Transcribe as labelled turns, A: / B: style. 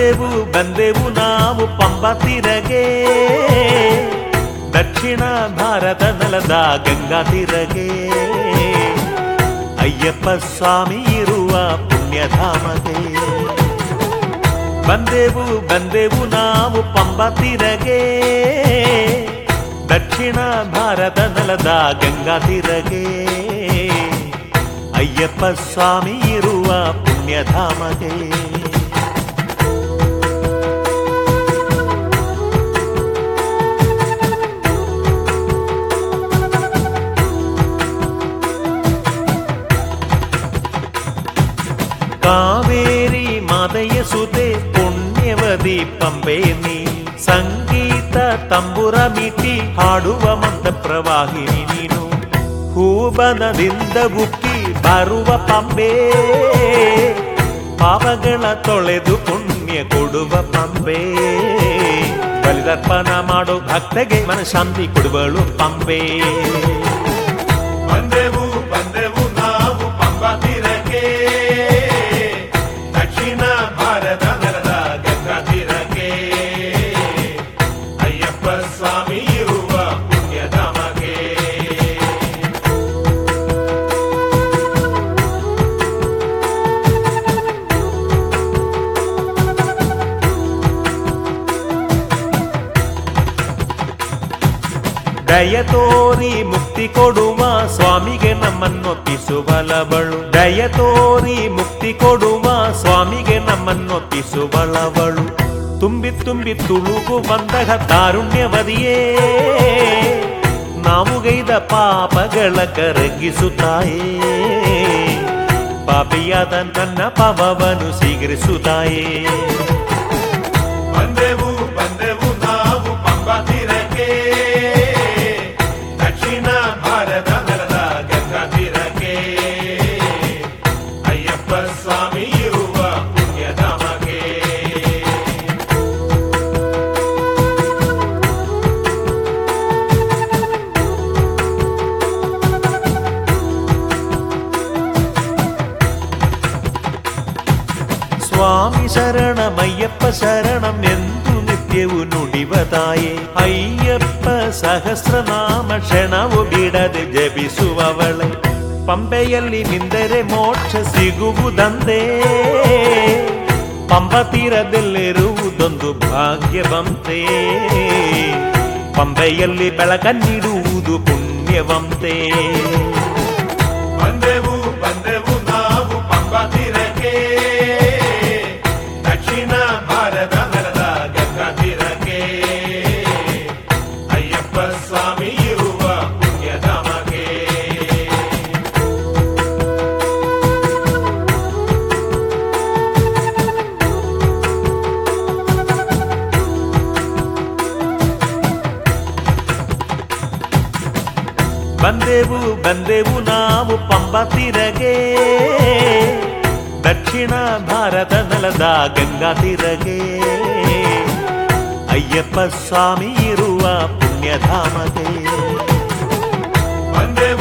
A: ಬಂದೆವು ಬಂದೆವು ನಾವು ಪಂಬ ತೀರಗೆ ದಕ್ಷಿಣ ಭಾರತ ನೆಲದ ಗಂಗಾ ತೀರಗೆ ಅಯ್ಯಪ್ಪ ಸ್ವಾಮಿ ಇರುವ ಪುಣ್ಯಧಾಮಗೆ ಬಂದೆವು ಬಂದೆವು ನಾವು ಪಂಬ ತೀರಗೆ ದಕ್ಷಿಣ ಭಾರತ ನೆಲದ ಗಂಗಾ ತೀರಗೆ ಅಯ್ಯಪ್ಪ ಸ್ವಾಮಿ ಇರುವ ಪುಣ್ಯಧಾಮಗೆ ಕಾವೇರಿ ಮಾದಯ್ಯ ಸುತೆ ಪುಣ್ಯವದಿ ಪಂಬೆ ನೀ ಸಂಗೀತ ತಂಬುರ ಮಿಟಿ ಹಾಡುವ ಮಂದ ಪ್ರವಾಹಿನಿ ನೀನು ಹೂಬನದಿಂದ ಬುಕ್ಕಿ ಬರುವ ಪಂಬೆ ಪಾಪಗಳ ತೊಳೆದು ಪುಣ್ಯ ಕೊಡುವ ಪಂಬೆ ಬಲಿದರ್ಪಣ ಮಾಡೋ ಭಕ್ತಗೆ ಮನಶಾಂತಿ ಕೊಡುವಳು ಪಂಬೆ
B: ಬಂದೆವು ಬಂದೆವು ನಾವು ಪಂಬ ತೀರಕ್ಕೆ ದಕ್ಷಿಣ ಭಾರತ ನೆಲದ ಗಂಗಾ ತೀರಕ್ಕೆ ಅಯ್ಯಪ್ಪ ಸ್ವಾಮಿ ಇರುವ ಪುಣ್ಯಧಾಮಗೆ
A: ದಯ ತೋರಿ ಮುಕ್ತಿ ಕೊಡುವ ಸ್ವಾಮಿಗೆ ನಮ್ಮನ್ನೊತ್ತಿಸುವಳವಳು ದಯ ತೋರಿ ಮುಕ್ತಿ ಕೊಡುವ ಸ್ವಾಮಿಗೆ ನಮ್ಮನ್ನೊತ್ತಿಸುವಳವಳು ತುಂಬಿ ತುಂಬಿ ತುಳುಗು ಬಂದಗ ತಾರುಣ್ಯವದಿಯೇ ನಾವು ಗೈದ ಪಾಪಗಳ ಕರಗಿಸುತ್ತಾಯೇ ಪಾಪಿಯಾದ ನನ್ನ ಪಾಪವನ್ನು ಸ್ವೀಕರಿಸುತ್ತಾಯೇ
B: ಬಂದೆವು ಬಂದೆವು ನಾವು ಪಂಬ ತೀರಕ್ಕೆ ದಕ್ಷಿಣ ಭಾರತ ನೆಲದ ಗಂಗಾ ತೀರಕ್ಕೆ ಅಯ್ಯಪ್ಪ ಸ್ವಾಮಿ ಇರುವ ಪುಣ್ಯಧಾಮಗೆ
A: ಸ್ವಾಮಿ ಶರಣಮಯ್ಯಪ್ಪ ಶರಣಂ ಎಂದು ನಿತ್ಯವು ನುಡಿವ ತಾಯೇ ಅಯ್ಯಪ್ಪ ಸಹಸ್ರನಾಮ ಕ್ಷಣವು ಬಿಡದೆ ಜಪಿಸುವವಳೆ ಪಂಬೆಯಲ್ಲಿ ನಿಂದರೆ ಮೋಕ್ಷ ಸಿಗುವುದಂದೇ ಪಂಬ ತೀರದಲ್ಲಿರುವುದೊಂದು ಭಾಗ್ಯವಂತೆ ಪಂಬೆಯಲ್ಲಿ ಬೆಳಕನ್ನಿಡುವುದು ಪುಣ್ಯವಂತೆ
B: ಬಂದೆವು ಬಂದೆವು ನಾವು ಪಂಬ ತೀರಕ್ಕೆ ದಕ್ಷಿಣ ಭಾರತ ನೆಲದ ಗಂಗಾ ತೀರಕ್ಕೆ ಅಯ್ಯಪ್ಪ ಸ್ವಾಮಿ ಇರುವ ಪುಣ್ಯಧಾಮಗೆ
A: ಬಂದೆವು ಬಂದೆವು ನಾವು ಪಂಬ ತೀರಗೆ ದಕ್ಷಿಣ ಭಾರತ ನೆಲದ ಗಂಗಾ ತೀರಗೆ ಅಯ್ಯಪ್ಪ ಸ್ವಾಮಿ ಇರುವ ಪುಣ್ಯಧಾಮಗೆ
B: ಬಂದೆವು